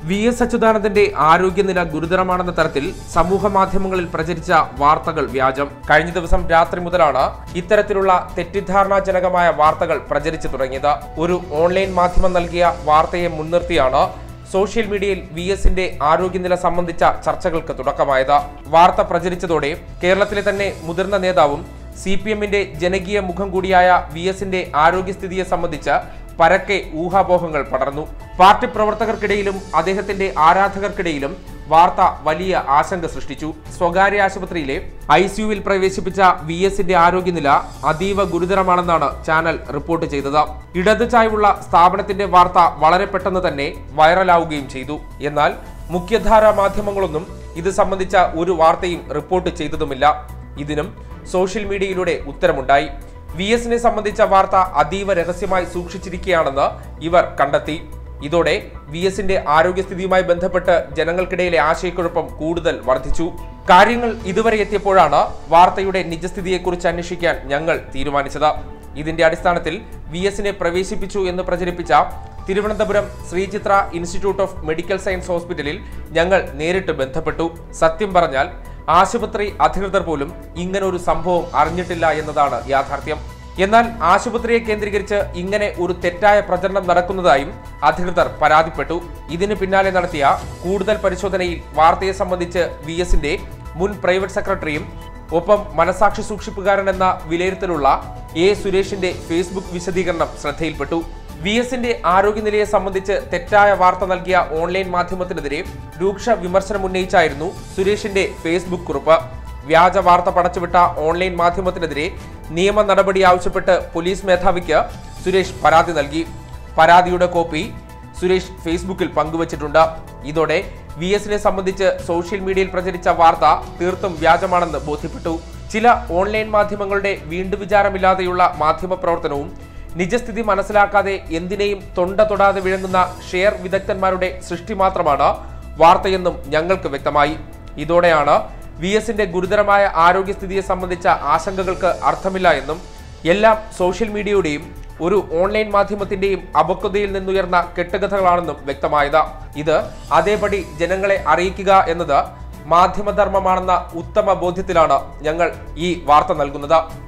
V S അച്യുതാനന്ദന്റെ ആരോഗ്യനില ഗുരുതരമാണെന്ന തരത്തിൽ സമൂഹ മാധ്യമങ്ങളിൽ പ്രചരിച്ച വാർത്തകൾ വ്യാജം കഴിഞ്ഞ ദിവസം രാത്രി മുതലാണ് ഇത്തരത്തിലുള്ള തെറ്റിദ്ധാരണാജനകമായ വാർത്തകൾ പ്രചരിച്ചു തുടങ്ങിയത് ഒരു ഓൺലൈൻ മാധ്യമം നൽകിയ വാർത്തയെ മുൻനിർത്തിയാണ് സോഷ്യൽ മീഡിയയിൽ വി എസിന്റെ ആരോഗ്യനില സംബന്ധിച്ച ചർച്ചകൾക്ക് തുടക്കമായത് വാർത്ത പ്രചരിച്ചതോടെ കേരളത്തിലെ തന്നെ മുതിർന്ന നേതാവും സി പി എമ്മിന്റെ ജനകീയ മുഖം കൂടിയായ വി എസിന്റെ ആരോഗ്യസ്ഥിതിയെ സംബന്ധിച്ച് പരക്കെ ഊഹാപോഹങ്ങൾ പടർന്നു പാർട്ടി പ്രവർത്തകർക്കിടയിലും അദ്ദേഹത്തിന്റെ ആരാധകർക്കിടയിലും വാർത്ത വലിയ ആശങ്ക സൃഷ്ടിച്ചു സ്വകാര്യ ആശുപത്രിയിലെ ഐ സിയുവിൽ പ്രവേശിപ്പിച്ച വി എസിന്റെ ആരോഗ്യനില അതീവ ഗുരുതരമാണെന്നാണ് ചാനൽ റിപ്പോർട്ട് ചെയ്തത് ഇടത് ചായ്വുള്ള സ്ഥാപനത്തിന്റെ വാർത്ത വളരെ പെട്ടെന്ന് തന്നെ വൈറലാവുകയും ചെയ്തു എന്നാൽ മുഖ്യധാരാ മാധ്യമങ്ങളൊന്നും ഇത് സംബന്ധിച്ച ഒരു വാർത്തയും റിപ്പോർട്ട് ചെയ്തതുമില്ല ഇതിനും സോഷ്യൽ മീഡിയയിലൂടെ ഉത്തരമുണ്ടായി വി എസിനെ സംബന്ധിച്ച വാർത്ത അതീവ രഹസ്യമായി സൂക്ഷിച്ചിരിക്കുകയാണെന്ന് ഇവർ കണ്ടെത്തി ഇതോടെ വി എസിന്റെ ആരോഗ്യസ്ഥിതിയുമായി ബന്ധപ്പെട്ട് ജനങ്ങൾക്കിടയിലെ ആശയക്കുഴപ്പം കൂടുതൽ വർദ്ധിച്ചു കാര്യങ്ങൾ ഇതുവരെ എത്തിയപ്പോഴാണ് വാർത്തയുടെ നിജസ്ഥിതിയെക്കുറിച്ച് അന്വേഷിക്കാൻ ഞങ്ങൾ തീരുമാനിച്ചത് ഇതിന്റെ അടിസ്ഥാനത്തിൽ വി എസിനെ പ്രവേശിപ്പിച്ചു എന്ന് പ്രചരിപ്പിച്ച Thiruvananthapuram Sree Chitra institute of medical science ഹോസ്പിറ്റലിൽ ഞങ്ങൾ നേരിട്ട് ബന്ധപ്പെട്ടു സത്യം പറഞ്ഞാൽ ആശുപത്രി അധികൃതർ പോലും ഇങ്ങനെ ഒരു സംഭവം അറിഞ്ഞിട്ടില്ല എന്നതാണ് യാഥാർത്ഥ്യം എന്നാൽ ആശുപത്രിയെ കേന്ദ്രീകരിച്ച് ഇങ്ങനെ ഒരു തെറ്റായ പ്രചരണം നടക്കുന്നതായും അധികൃതർ പരാതിപ്പെട്ടു ഇതിന് പിന്നാലെ നടത്തിയ കൂടുതൽ പരിശോധനയിൽ വാർത്തയെ സംബന്ധിച്ച് വി എസിന്റെ മുൻ പ്രൈവറ്റ് സെക്രട്ടറിയും ഒപ്പം മനസാക്ഷി സൂക്ഷിപ്പുകാരൻ എന്ന വിലയിരുത്തലുള്ള എ സുരേഷിന്റെ ഫേസ്ബുക്ക് വിശദീകരണം ശ്രദ്ധയിൽപ്പെട്ടു വി എസിന്റെ ആരോഗ്യനിലയെ സംബന്ധിച്ച് തെറ്റായ വാർത്ത നൽകിയ ഓൺലൈൻ മാധ്യമത്തിനെതിരെ രൂക്ഷ വിമർശനം ഉന്നയിച്ചായിരുന്നു സുരേഷിന്റെ ഫേസ്ബുക്ക് കുറിപ്പ് വ്യാജ വാർത്ത പടച്ചുവിട്ട ഓൺലൈൻ മാധ്യമത്തിനെതിരെ നിയമ നടപടി ആവശ്യപ്പെട്ട് പോലീസ് മേധാവിക്ക് സുരേഷ് പരാതി നൽകി പരാതിയുടെ കോപ്പി സുരേഷ് ഫേസ്ബുക്കിൽ പങ്കുവച്ചിട്ടുണ്ട് ഇതോടെ വി എസിനെ സംബന്ധിച്ച് സോഷ്യൽ മീഡിയയിൽ പ്രചരിച്ച വാർത്ത തീർത്തും വ്യാജമാണെന്ന് ബോധ്യപ്പെട്ടു ചില ഓൺലൈൻ മാധ്യമങ്ങളുടെ വീണ്ടും വിചാരമില്ലാതെയുള്ള മാധ്യമ പ്രവർത്തനവും നിജസ്ഥിതി മനസ്സിലാക്കാതെ എന്തിനേയും തൊണ്ട തൊടാതെ വിഴുങ്ങുന്ന ഷെയർ വിദഗ്ധന്മാരുടെ സൃഷ്ടി മാത്രമാണ് വാർത്തയെന്നും ഞങ്ങൾക്ക് വ്യക്തമായി ഇതോടെയാണ് വി എസിന്റെ ഗുരുതരമായ ആരോഗ്യസ്ഥിതിയെ സംബന്ധിച്ച ആശങ്കകൾക്ക് അർത്ഥമില്ല എന്നും എല്ലാം സോഷ്യൽ മീഡിയയുടെയും ഒരു ഓൺലൈൻ മാധ്യമത്തിന്റെയും അപക്വതയിൽ നിന്നുയർന്ന കെട്ടുകഥകളാണെന്നും വ്യക്തമായത് ഇത് അതേപടി ജനങ്ങളെ അറിയിക്കുക എന്നത് മാധ്യമധർമ്മമാണെന്ന ഉത്തമ ബോധ്യത്തിലാണ് ഞങ്ങൾ ഈ വാർത്ത നൽകുന്നത്